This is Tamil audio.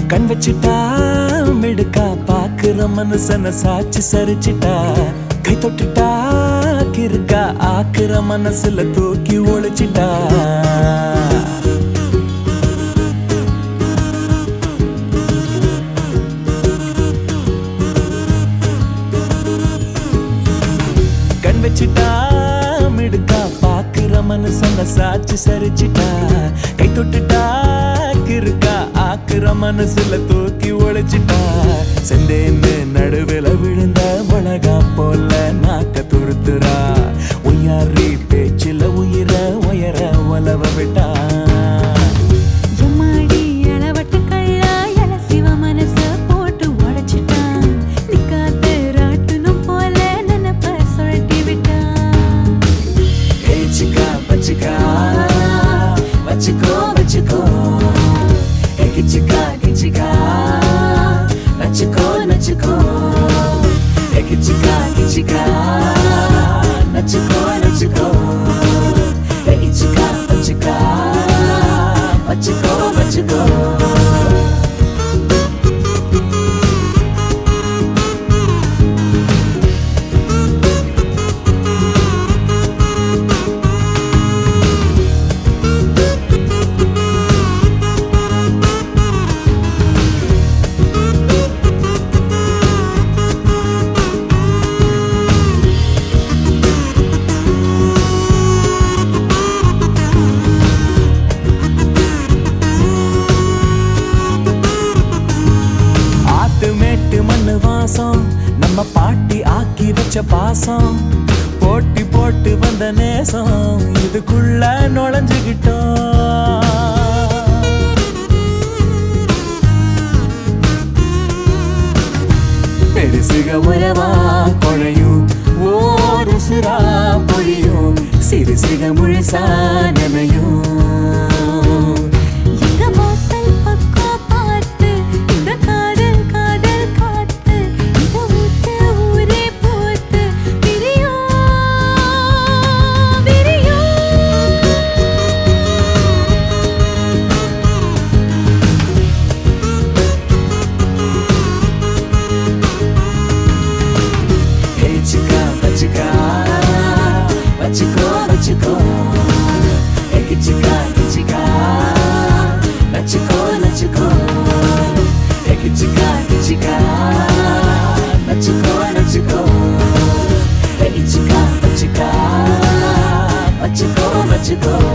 கண் வச்சிட்டா மிடுக்கா பாக்குற மனுஷன சாட்சி சரிச்சிட்டா கை தொட்டுட்டா கிறுக்கா ஆக்குற மனசுல தூக்கி ஒழிச்சிட்டா கண் வச்சிட்டா மிடுக்கா பாக்குற மனுஷன சாட்சி சரிச்சிட்டா கை தொட்டுட்டா கிறுக்கா ஆக்குற மனசுல தூக்கி ஒழிச்சிட்டா செந்தேன்னு நடுவில் விழுந்த மிளகா போல நாக்க துருத்துறா உய்யாரி பேச்சில உயிர உயர உலவ விட்டா எம்மாடி எழவட்ட கள்ளா எழ சிவ மனச போட்டு உடைச்சிட்டான் நிக்காத ராட்டுனம் போல நினைப்ப சுழட்டி விட்டான் ஏச்சிக்கா பச்சிக்கா வச்சுக்கோ வச்சுக்கோ ஏ கிச்சிக்கா கிச்சிக்கா நச்சுக்கோ நச்சுக்கோ ஏ கிச்சிக்கா கிச்சிக்கா நச்சுக்கோ நச்சுக்கோ ஏ கிச்சிக்கா பச்சிக்கா வச்சுக்கோ வச்சுக்கோ ஆத்து மேட்டு மண்ணு வாசம் நம்ம பாட்டி ஆக்கி வச்ச பாசம் போட்டி போட்டு வந்த நேசம் இதுக்குள்ள நுழைஞ்சுகிட்டோம் பெருசுக உறவா குழையும் ஓர் உசுரா பொழியும் சிறுசுக முழுசா நனையும் எங்க வாசல் பக்கம் பார்த்து இந்த காதல் காதல் காத்து இத ஊத்து ஊரே போத்து விரியும் விரியும் ஏச்சிக்கா பச்சிக்கா வச்சுக்கோ வச்சுக்கோ ஏ கிச்சிக்கா கிச்சிக்கா நச்சுக்கோ நச்சுக்கோ ஏ கிச்சிக்கா கிச்சிக்கா நச்சுக்கோ நச்சுக்கோ ஏ கிச்சிக்கா பச்சிக்கா வச்சுக்கோ வச்சுக்கோ